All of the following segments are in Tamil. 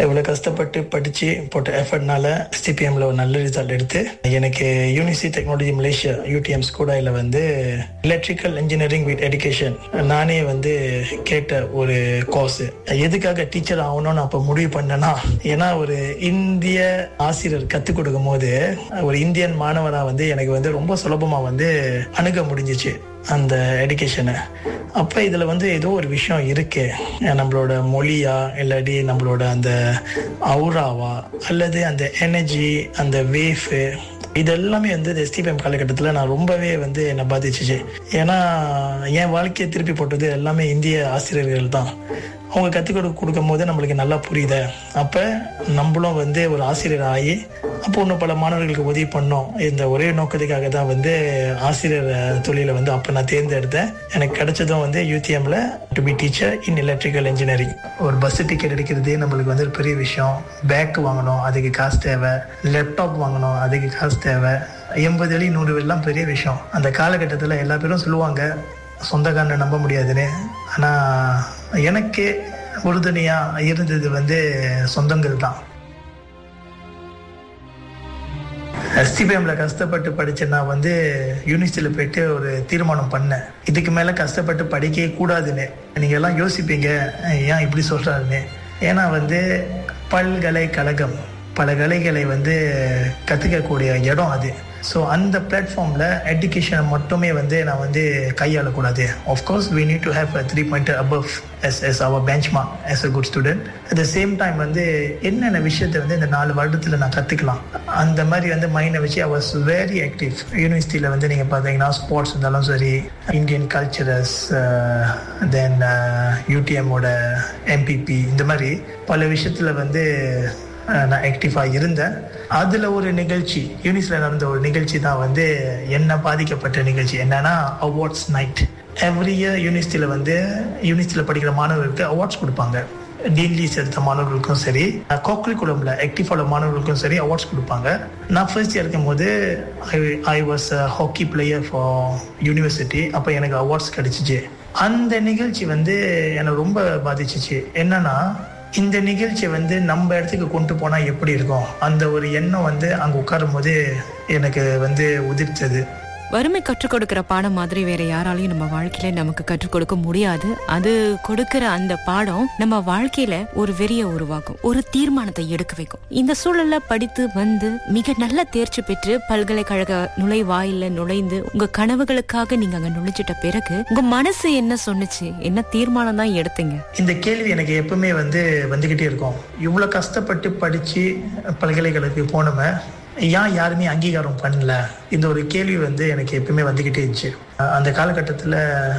இவ்வளவு கஷ்டப்பட்டு படிச்சு போட்ட எஃபர்ட்னால எஸ்டிபிஎம்ல ஒரு நல்ல ரிசல்ட் எடுத்து எனக்கு யூனிசி டெக்னாலஜி மலேசியா யூடிஎம் ஸ்கூடாயில வந்து எலக்ட்ரிக்கல் இன்ஜினியரிங் வித் எடுகேஷன் நானே வந்து கேட்ட ஒரு கோர்ஸ் எதுக்காக டீச்சர் ஆகணும்னு அப்ப முடிவு பண்ணேன்னா ஏன்னா ஒரு இந்திய ஆசிரியர் கத்துக் கொடுக்கும் போது ஒரு இந்தியன் மாணவனா வந்து எனக்கு வந்து ரொம்ப சுலபமா வந்து அணுக முடிஞ்சிச்சு அந்த எடுகேஷனை அப்ப இதுல வந்து ஏதோ ஒரு விஷயம் இருக்கு நம்மளோட மொழியா இல்லாட்டி நம்மளோட அந்த அவுராவா அல்லது அந்த எனர்ஜி அந்த வேஃப் இதெல்லாமே வந்து இந்த எஸ்டிபிஎம் காலகட்டத்தில் நான் ரொம்பவே வந்து என்னை பாதிச்சிச்சு ஏன்னா என் வாழ்க்கையை திருப்பி போட்டது எல்லாமே இந்திய ஆசிரியர்கள் தான் அவங்க கற்றுக் கொடு கொடுக்கும் போது நம்மளுக்கு நல்லா புரியுத அப்போ நம்மளும் வந்து ஒரு ஆசிரியர் ஆகி அப்போ இன்னும் பல மாணவர்களுக்கு உதவி பண்ணோம் இந்த ஒரே நோக்கத்துக்காக தான் வந்து ஆசிரியர் தொழிலை வந்து அப்போ நான் தேர்ந்தெடுத்தேன் எனக்கு கிடைச்சதும் வந்து யூடிஎம்ல to be teacher in electrical engineering ஒரு பஸ் டிக்கெட் எடுக்கிறதே நம்மளுக்கு வந்து ஒரு பெரிய விஷயம் பேக் வாங்கணும் அதுக்கு காசு தேவை லேப்டாப் வாங்கணும் அதுக்கு காசு தேவை எண்பது வழி நூறு வெள்ளம் பெரிய விஷயம் அந்த காலகட்டத்தில் எல்லா பேரும் சொல்லுவாங்க சொந்தக்காரனை நம்ப முடியாதுன்னு ஆனால் எனக்கு உறுதுணையாக இருந்தது வந்து சொந்தங்கள் தான் எஸ்டிபிஎம்ல கஷ்டப்பட்டு படிச்ச நான் வந்து யூனிவர்சிட்டியில் போயிட்டு ஒரு தீர்மானம் பண்ணேன் இதுக்கு மேலே கஷ்டப்பட்டு படிக்கவே கூடாதுன்னு நீங்கள் எல்லாம் யோசிப்பீங்க ஏன் இப்படி சொல்கிறாருன்னு ஏன்னா வந்து பல்கலைக்கழகம் பல கலைகளை வந்து கற்றுக்கக்கூடிய இடம் அது ஸோ அந்த பிளாட்ஃபார்மில் எஜுகேஷனை மட்டுமே வந்து நான் வந்து கையாளக்கூடாது of course we need to have three point above as as our benchmark as a good student at the same time வந்து என்னென்ன விஷயத்தை வந்து இந்த நாலு வருடத்தில் நான் கற்றுக்கலாம் அந்த மாதிரி வந்து மைண்டை வச்சு ஐ வாஸ் வெரி ஆக்டிவ் யூனிவர்சிட்டியில் வந்து நீங்கள் பார்த்தீங்கன்னா ஸ்போர்ட்ஸ் இருந்தாலும் சரி இந்தியன் கல்ச்சரஸ் தென் யூடிஎம்மோட எம்பிபி இந்த மாதிரி பல விஷயத்தில் வந்து நான் ஆக்டிவாக இருந்தேன் அதில் ஒரு நிகழ்ச்சி யூனிஸில் நடந்த ஒரு நிகழ்ச்சி தான் வந்து என்ன பாதிக்கப்பட்ட நிகழ்ச்சி என்னன்னா அவார்ட்ஸ் நைட் எவ்ரி இயர் யூனிவர்சிட்டியில் வந்து யூனிவர்சிட்டியில் படிக்கிற மாணவர்களுக்கு அவார்ட்ஸ் கொடுப்பாங்க டீன்லீஸ் எடுத்த மாணவர்களுக்கும் சரி கோக்குலிகுலமில் ஆக்டிவான மாணவர்களுக்கும் சரி அவார்ட்ஸ் கொடுப்பாங்க நான் ஃபர்ஸ்ட் இயர் இருக்கும் போது I I was hockey player for university அப்போ எனக்கு அவார்ட்ஸ் கிடைச்சிச்சு அந்த நிகழ்ச்சி வந்து என்னை ரொம்ப பாதிச்சிச்சு என்னன்னா இந்த நிகழ்ச்சியை வந்து நம்ம இடத்துக்கு கொண்டு போனா எப்படி இருக்கும் அந்த ஒரு எண்ணம் வந்து அங்க உட்காரும் போது எனக்கு வந்து உதிர்த்தது வறுமை கற்றுக் கொடுக்கிற பாடம் மாதிரி வேற யாராலையும் நம்ம வாழ்க்கையில நமக்கு கற்றுக் கொடுக்க முடியாது அது கொடுக்கிற அந்த பாடம் நம்ம வாழ்க்கையில ஒரு வெறிய உருவாக்கும் ஒரு தீர்மானத்தை எடுக்க வைக்கும் இந்த சூழல்ல படித்து வந்து மிக நல்ல தேர்ச்சி பெற்று பல்கலைக்கழக நுழைவாயில நுழைந்து உங்க கனவுகளுக்காக நீங்க அங்க நுழைச்சிட்ட பிறகு உங்க மனசு என்ன சொன்னுச்சு என்ன தீர்மானம் தான் எடுத்தீங்க இந்த கேள்வி எனக்கு எப்பவுமே வந்து வந்துகிட்டே இருக்கும் இவ்வளவு கஷ்டப்பட்டு படிச்சு பல்கலைக்கழகத்துக்கு போனோமே ஏன் யாருமே அங்கீகாரம் பண்ணல இந்த ஒரு கேள்வி வந்து எனக்கு எப்பவுமே வந்துக்கிட்டே இருந்துச்சு அந்த காலகட்டத்தில்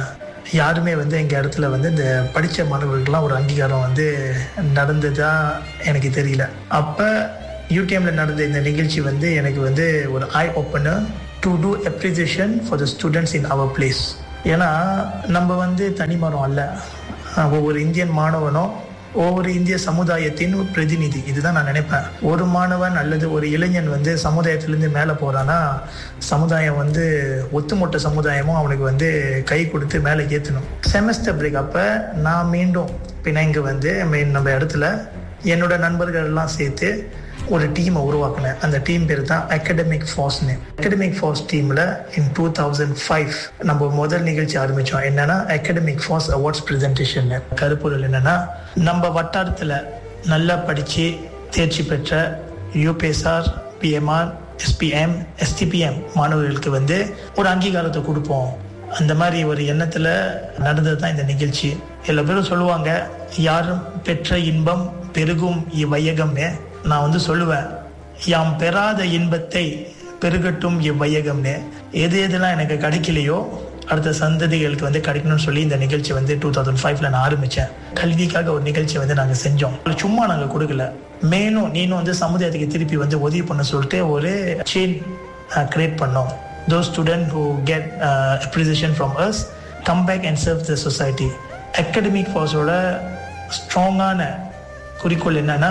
யாருமே வந்து எங்கள் இடத்துல வந்து இந்த படித்த மாணவர்களுக்கெல்லாம் ஒரு அங்கீகாரம் வந்து நடந்ததா எனக்கு தெரியல அப்போ யூடிஎம்ல நடந்த இந்த நிகழ்ச்சி வந்து எனக்கு வந்து ஒரு eye opener to to appreciation for the students in our place ஏன்னா நம்ம வந்து தனிமரம் அல்ல ஒவ்வொரு இந்தியன் மாணவனும் ஒவ்வொரு இந்திய சமுதாயத்தின் பிரதிநிதி இதுதான் நான் நினைப்பேன் ஒரு மாணவன் அல்லது ஒரு இளைஞன் வந்து சமுதாயத்திலேருந்து மேலே போறானா சமுதாயம் வந்து ஒத்துமொட்ட சமுதாயமும் அவனுக்கு வந்து கை கொடுத்து மேலே ஏற்றணும் செமஸ்டர் பிரேக் அப்போ நான் மீண்டும் பிணைங்க வந்து நம்ம இடத்துல என்னோட நண்பர்கள் எல்லாம் சேர்த்து ஒரு டீமை உருவாக்கினேன் அந்த டீம் பேர் தான் அகடமிக் ஃபோர்ஸ்னு அகடமிக் ஃபோர்ஸ் டீமில் இன் டூ தௌசண்ட் ஃபைவ் நம்ம முதல் நிகழ்ச்சி ஆரம்பித்தோம் என்னன்னா அகடமிக் ஃபோர்ஸ் அவார்ட்ஸ் ப்ரெசன்டேஷன் கருப்பொருள் என்னன்னா நம்ம வட்டாரத்தில் நல்லா படித்து தேர்ச்சி பெற்ற யூபிஎஸ்ஆர் பிஎம்ஆர் எஸ்பிஎம் எஸ்டிபிஎம் மாணவர்களுக்கு வந்து ஒரு அங்கீகாரத்தை கொடுப்போம் அந்த மாதிரி ஒரு எண்ணத்தில் நடந்தது தான் இந்த நிகழ்ச்சி எல்லா பேரும் சொல்லுவாங்க யாரும் பெற்ற இன்பம் பெருகும் இவ்வையகம்னு நான் வந்து சொல்லுவேன் யாம் பெறாத இன்பத்தை பெருகட்டும் இவ்வையகம்னு எது எதுலாம் எனக்கு கிடைக்கலையோ அடுத்த சந்ததிகளுக்கு வந்து கிடைக்கணும்னு சொல்லி இந்த நிகழ்ச்சி வந்து டூ தௌசண்ட் ஃபைவ்ல நான் ஆரம்பிச்சேன் கல்விக்காக ஒரு நிகழ்ச்சி வந்து நாங்கள் செஞ்சோம் சும்மா நாங்கள் கொடுக்கல மேலும் நீனும் வந்து சமுதாயத்துக்கு திருப்பி வந்து உதவி பண்ண சொல்லிட்டு ஒரு செயின் கிரியேட் பண்ணோம் those students who get uh, appreciation from us come back and serve the society academic forceோட ஸ்ட்ராங்கான குறிக்கோள் என்னன்னா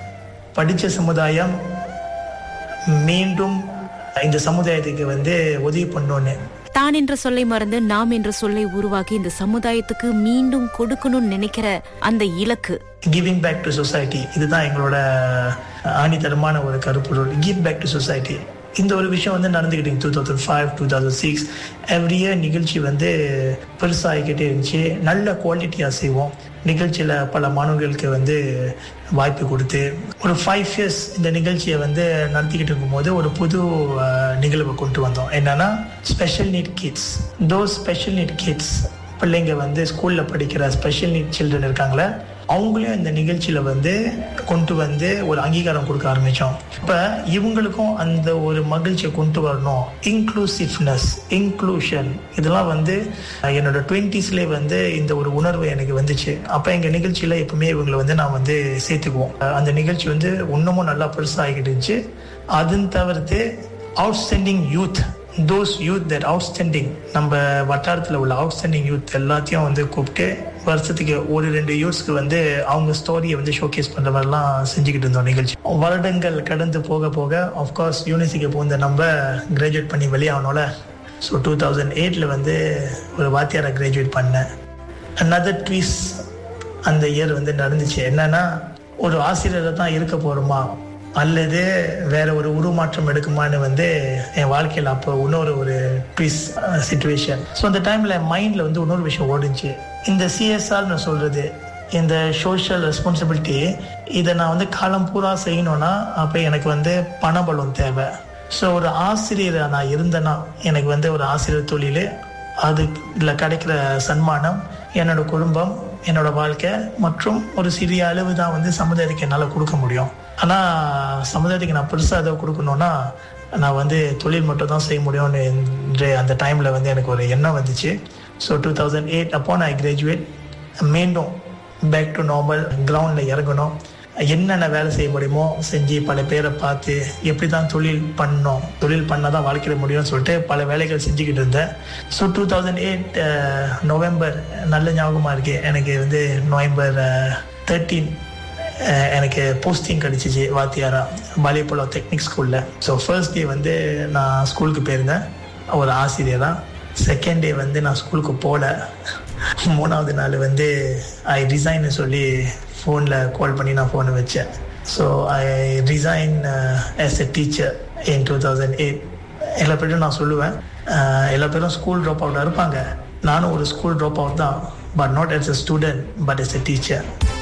படித்த சமுதாயம் மீண்டும் இந்த சமுதாயத்துக்கு வந்து உதவி பண்ணோன்னு தான் என்ற சொல்லை மறந்து நாம் என்ற சொல்லை உருவாக்கி இந்த சமுதாயத்துக்கு மீண்டும் கொடுக்கணும்னு நினைக்கிற அந்த இலக்கு கிவிங் பேக் டு சொசைட்டி இதுதான் எங்களோட ஆணித்தரமான ஒரு கருப்பொருள் கிவ் பேக் டு சொசைட்டி இந்த ஒரு விஷயம் வந்து நடந்துக்கிட்டு two thousand five two thousand six every year நிகழ்ச்சி வந்து பெருசாகிக்கிட்டே இருந்துச்சு நல்ல குவாலிட்டியாக செய்வோம் நிகழ்ச்சியில் பல மாணவர்களுக்கு வந்து வாய்ப்பு கொடுத்து ஒரு ஃபைவ் இயர்ஸ் இந்த நிகழ்ச்சியை வந்து நடத்திக்கிட்டு இருக்கும்போது ஒரு புது அஹ், நிகழ்வை கொண்டு வந்தோம் என்னன்னா special need kids though special need kids பிள்ளைங்க வந்து ஸ்கூலில் படிக்கிற ஸ்பெஷல் நீட் சில்ட்ரன் இருக்காங்களே அவங்களையும் இந்த நிகழ்ச்சியில் வந்து கொண்டு வந்து ஒரு அங்கீகாரம் கொடுக்க ஆரம்பித்தோம் இப்போ இவங்களுக்கும் அந்த ஒரு மகிழ்ச்சியை கொண்டு வரணும் இன்க்ளூசிவ்னஸ் இன்க்ளூஷன் இதெல்லாம் வந்து அஹ், என்னோட டுவெண்ட்டீஸ்லேயே வந்து இந்த ஒரு உணர்வு எனக்கு வந்துச்சு அப்போ எங்கள் நிகழ்ச்சியில் எப்பவுமே இவங்களை வந்து நான் வந்து சேர்த்துக்குவோம் அஹ், அந்த நிகழ்ச்சி வந்து இன்னமும் நல்லா பெருசாகிக்கிட்டு இருந்துச்சு அதுன்னு தவிர்த்து outstanding youth those youth that outstanding நம்ம வட்டாரத்தில் உள்ள அவுட்ஸ்டாண்டிங் யூத் எல்லாத்தையும் வந்து கூப்பிட்டு வருஷத்துக்கு ஒரு ரெண்டு யூத்ஸ்க்கு வந்து அவங்க ஸ்டோரியை வந்து ஷோகேஸ் பண்ணுற மாதிரிலாம் செஞ்சுக்கிட்டு இருந்தோம் நிகழ்ச்சி வருடங்கள் கடந்து போக போக ஆஃப்கோர்ஸ் யூனிவர்சிட்டிக்கு போந்த நம்ம கிராஜுவேட் பண்ணி வெளியாகணும்ல ஸோ டூ தௌசண்ட் எயிட்டில் வந்து ஒரு வாத்தியாரை கிராஜுவேட் பண்ணேன் another ட்வீஸ் அந்த இயர் வந்து நடந்துச்சு என்னன்னா ஒரு ஆசிரியரை தான் இருக்க போறோமா அல்லது வேற ஒரு உருமாற்றம் எடுக்குமான்னு வந்து என் வாழ்க்கையில் அப்போ இன்னொரு ஒரு ட்விஸ் சுச்சுவேஷன் ஸோ அந்த டைம்ல மைண்ட்ல வந்து இன்னொரு விஷயம் ஓடுச்சு இந்த சிஎஸ்ஆர்னு சொல்றது இந்த சோஷியல் ரெஸ்பான்சிபிலிட்டி இதை நான் வந்து காலம் பூரா செய்யணும்னா அப்போ எனக்கு வந்து பணபலம் தேவை ஸோ ஒரு ஆசிரியராக நான் இருந்தேன்னா எனக்கு வந்து ஒரு ஆசிரியர் தொழில் அதுல கிடைக்கிற சன்மானம் என்னோட குடும்பம் என்னோட வாழ்க்கை மற்றும் ஒரு சிறிய அளவு தான் வந்து சமுதாயத்துக்கு என்னால் கொடுக்க முடியும் ஆனால் சமுதாயத்துக்கு நான் பெருசாக ஏதோ கொடுக்கணும்னா நான் வந்து தொழில் மட்டும் தான் செய்ய முடியும்னு என்று அந்த டைமில் வந்து எனக்கு ஒரு எண்ணம் வந்துச்சு ஸோ டூ தௌசண்ட் எயிட் அப்போ நான் கிராஜுவேட் மீண்டும் பேக் டு நார்மல் கிரவுண்டில் இறங்கணும் என்னென்ன வேலை செய்ய முடியுமோ செஞ்சு பல பேரை பார்த்து எப்படி தான் தொழில் பண்ணோம் தொழில் பண்ணால் தான் வாழ்க்கையில் முடியும்னு சொல்லிட்டு பல வேலைகள் செஞ்சுக்கிட்டு இருந்தேன் so two thousand eight November நல்ல ஞாபகமாக இருக்கு எனக்கு வந்து நவம்பர் தேர்ட்டீன் எனக்கு போஸ்டிங் கிடச்சிச்சு வாத்தியாரா பாலியப்போலோ டெக்னிக் ஸ்கூலில் ஸோ ஃபர்ஸ்ட் டே வந்து நான் ஸ்கூலுக்கு போயிருந்தேன் ஒரு ஆசிரியராக செகண்ட் டே வந்து நான் ஸ்கூலுக்கு போகல மூணாவது நாள் வந்து ஐ ரிசைன்னு சொல்லி ஃபோனில் கால் பண்ணி நான் ஃபோனை வச்சேன் so I resign as a teacher in two thousand eight எல்லா பேரும் நான் சொல்லுவேன் அஹ், எல்லா பேரும் ஸ்கூல் ட்ராப் அவுட்டாக இருப்பாங்க நானும் ஒரு ஸ்கூல் ட்ராப் அவுட் தான் but not as a student but as a teacher